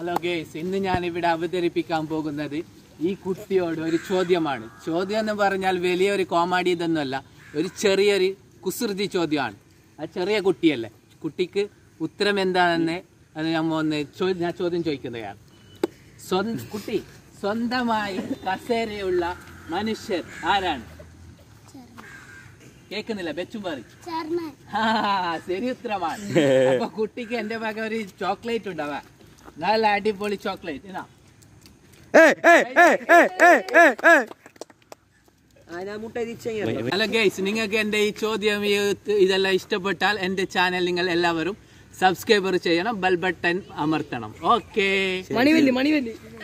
hello guys ഇന്ന് ഞാൻ ഇവിടെ അവതരിപ്പിക്കാൻ പോകുന്നത് ഈ കുട്ടിയോട് ഒരു ചോദ്യമാണ് ചോദ്യം എന്ന് പറഞ്ഞാൽ വലിയൊരു കോമഡി ഇതൊന്നുമല്ല ഒരു ചെറിയൊരു കുസൃതി ചോദ്യമാണ് ആ ചെറിയ കുട്ടിയല്ലേ കുട്ടിക്ക് ഉത്തരം എന്താണെന്ന് അത് നമ്മ ഒന്ന് ചോ- ഞാൻ ചോദ്യം ചോദിക്കുന്നതാണ് സ്വന്തം കുട്ടി സ്വന്തമായി കസേരയുള്ള മനുഷ്യർ ആരാണ് കേൾക്കുന്നില്ല ബെച്ചും പറയും ചെയർമാൻ ആ, ശരി ഉത്തരമാണ് അപ്പൊ കുട്ടിക്ക് എന്റെ വക ഒരു ചോക്ലേറ്റ് ഉണ്ടാവാ നല്ല അടിപൊളി ചോക്ലേറ്റ് ഇതാ ഹലോ ഗൈസ് നിങ്ങൾക്ക് എന്റെ ഈ ചോദ്യം ഈ ഇത് ഇതെല്ലാം ഇഷ്ടപ്പെട്ടാൽ എന്റെ ചാനൽ നിങ്ങൾ എല്ലാവരും സബ്സ്ക്രൈബർ ചെയ്യണം ബെൽ ബട്ടൺ അമർത്തണം ഓക്കേ മണിവല്ലി മണിവല്ലി